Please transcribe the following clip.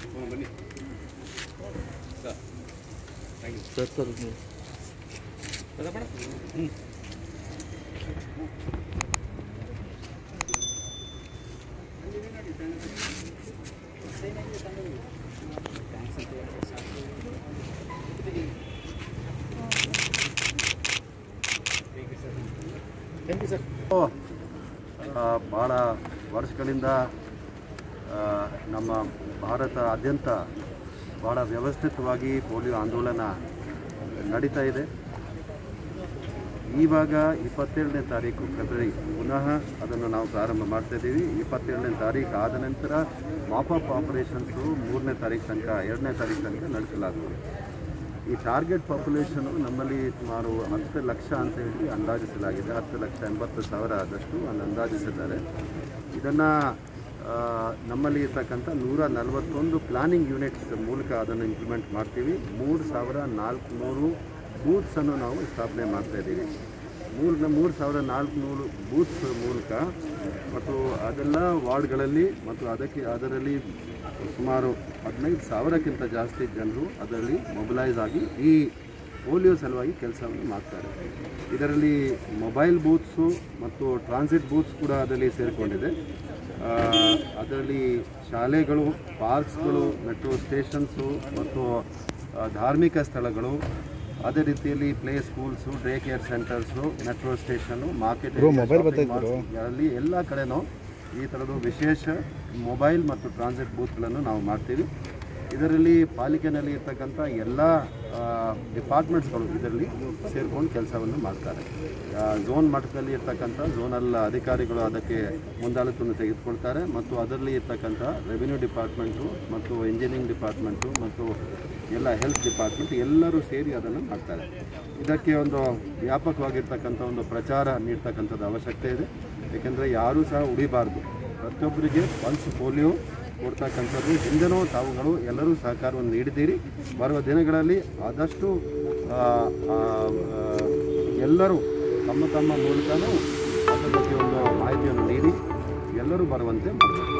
ಬನ್ನಿ sir thank you sir sir ನೀವು ಅದಪ್ಪಣ ಹ್ಞೂ ಥ್ಯಾಂಕ್ ಯು ಸರ್ ಭಾಳ ವರ್ಷಗಳಿಂದ ಆ, ನಮ್ಮ ಭಾರತಾದ್ಯಂತ ಭಾಳ ವ್ಯವಸ್ಥಿತವಾಗಿ ಪೋಲಿಯೋ ಆಂದೋಲನ ನಡೀತಾ ಇದೆ ಇವಾಗ ಇಪ್ಪತ್ತೇಳನೇ ತಾರೀಕು ಫೆಬ್ರವರಿ ಪುನಃ ಅದನ್ನು ನಾವು ಪ್ರಾರಂಭ ಮಾಡ್ತಾ ಇದ್ದೀವಿ ಇಪ್ಪತ್ತೇಳನೇ ತಾರೀಕು ಆದ ನಂತರ ಮಾಪಪ್ ಆಪರೇಷನ್ಸು ಮೂರನೇ ತಾರೀಕು ತನಕ ಎರಡನೇ ತಾರೀಕು ತನಕ ನಡೆಸಲಾಗುತ್ತದೆ ಈ ಟಾರ್ಗೆಟ್ ಪಾಪ್ಯುಲೇಷನು ನಮ್ಮಲ್ಲಿ ಸುಮಾರು ಹತ್ತು ಲಕ್ಷ ಅಂತ ಹೇಳಿ ಅಂದಾಜಿಸಲಾಗಿದೆ ಹತ್ತು ಲಕ್ಷ ಎಂಬತ್ತು ಸಾವಿರ ಆದಷ್ಟು ಅನ್ನು ಅಂದಾಜಿಸಿದ್ದಾರೆ ಇದನ್ನು ನಮ್ಮಲ್ಲಿ ಇರ್ತಕ್ಕಂಥ ನೂರ ನಲವತ್ತೊಂದು ಪ್ಲಾನಿಂಗ್ ಯೂನಿಟ್ಸ್ ಮೂಲಕ ಅದನ್ನು ಇಂಪ್ಲಿಮೆಂಟ್ ಮಾಡ್ತೀವಿ ಮೂರು ಸಾವಿರ ನಾಲ್ಕುನೂರು ಬೂತ್ಸನ್ನು ನಾವು ಸ್ಥಾಪನೆ ಮಾಡ್ತಾ ಇದ್ದೀವಿ ಮೂರು ಮೂರು ಸಾವಿರ ನಾಲ್ಕುನೂರು ಬೂತ್ಸ್ ಮೂಲಕ ಮತ್ತು ಅದೆಲ್ಲ ವಾರ್ಡ್ಗಳಲ್ಲಿ ಮತ್ತು ಅದಕ್ಕೆ ಅದರಲ್ಲಿ ಸುಮಾರು ಹದಿನೈದು ಸಾವಿರಕ್ಕಿಂತ ಜಾಸ್ತಿ ಜನರು ಅದರಲ್ಲಿ ಮೊಬಿಲೈಸ್ ಆಗಿ ಈ ಪೋಲಿಯೋ ಸಲುವಾಗಿ ಕೆಲಸವನ್ನು ಮಾಡ್ತಾರೆ ಇದರಲ್ಲಿ ಮೊಬೈಲ್ ಬೂತ್ಸು ಮತ್ತು ಟ್ರಾನ್ಸಿಟ್ ಬೂತ್ಸ್ ಕೂಡ ಅದರಲ್ಲಿ ಸೇರಿಕೊಂಡಿದೆ ಆ, ಅದರಲ್ಲಿ ಶಾಲೆಗಳು ಪಾರ್ಕ್ಸ್ಗಳು ಮೆಟ್ರೋ ಸ್ಟೇಷನ್ಸು ಮತ್ತು ಆ, ಧಾರ್ಮಿಕ ಸ್ಥಳಗಳು ಅದೇ ರೀತಿಯಲ್ಲಿ play schools day care centres metro station market ಅಲ್ಲಿ ಎಲ್ಲ ಕಡೆನೂ ಈ ಥರದ್ದು ವಿಶೇಷ ಮೊಬೈಲ್ ಮತ್ತು ಟ್ರಾನ್ಸಿಟ್ ಬೂತ್ಗಳನ್ನು ನಾವು ಮಾಡ್ತೀವಿ ಇದರಲ್ಲಿ ಪಾಲಿಕೆನಲ್ಲಿ ಇರ್ತಕ್ಕಂಥ ಎಲ್ಲ ಡಿಪಾರ್ಟ್ಮೆಂಟ್ಸ್ಗಳು ಇದರಲ್ಲಿ ಸೇರ್ಕೊಂಡು ಕೆಲಸವನ್ನು ಮಾಡ್ತಾರೆ ಝೋನ್ ಮಟ್ಟದಲ್ಲಿ ಇರ್ತಕ್ಕಂಥ ಝೋನಲ್ ಅಧಿಕಾರಿಗಳು ಅದಕ್ಕೆ ಮುಂದಾಳತ್ವವನ್ನು ತೆಗೆದುಕೊಳ್ತಾರೆ ಮತ್ತು ಅದರಲ್ಲಿ ಇರ್ತಕ್ಕಂಥ ರೆವಿನ್ಯೂ ಡಿಪಾರ್ಟ್ಮೆಂಟು ಮತ್ತು ಇಂಜಿನಿಯರಿಂಗ್ ಡಿಪಾರ್ಟ್ಮೆಂಟು ಮತ್ತು ಎಲ್ಲ ಹೆಲ್ತ್ ಡಿಪಾರ್ಟ್ಮೆಂಟ್ ಎಲ್ಲರೂ ಸೇರಿ ಅದನ್ನು ಮಾಡ್ತಾರೆ ಇದಕ್ಕೆ ಒಂದು ವ್ಯಾಪಕವಾಗಿರ್ತಕ್ಕಂಥ ಒಂದು ಪ್ರಚಾರ ನೀಡ್ತಕ್ಕಂಥದ್ದು ಅವಶ್ಯಕತೆ ಇದೆ ಏಕೆಂದರೆ ಯಾರೂ ಸಹ ಉಳಿಬಾರ್ದು ಪ್ರತಿಯೊಬ್ಬರಿಗೆ ಪಲ್ಸ್ ಪೋಲಿಯೋ ಕೊಡ್ತಕ್ಕಂಥದ್ದು ಹಿಂದೆನೂ ತಾವುಗಳು ಎಲ್ಲರೂ ಸಹಕಾರವನ್ನು ನೀಡಿದ್ದೀರಿ ಬರುವ ದಿನಗಳಲ್ಲಿ ಆದಷ್ಟು ಆ, ಆ, ಆ, ಎಲ್ಲರೂ ತಮ್ಮ ತಮ್ಮ ಮೂಲಕನೂ ಅದರ ಬಗ್ಗೆ ಒಂದು ಮಾಹಿತಿಯನ್ನು ನೀಡಿ ಎಲ್ಲರೂ ಬರುವಂತೆ ಮಾಡಬೇಕು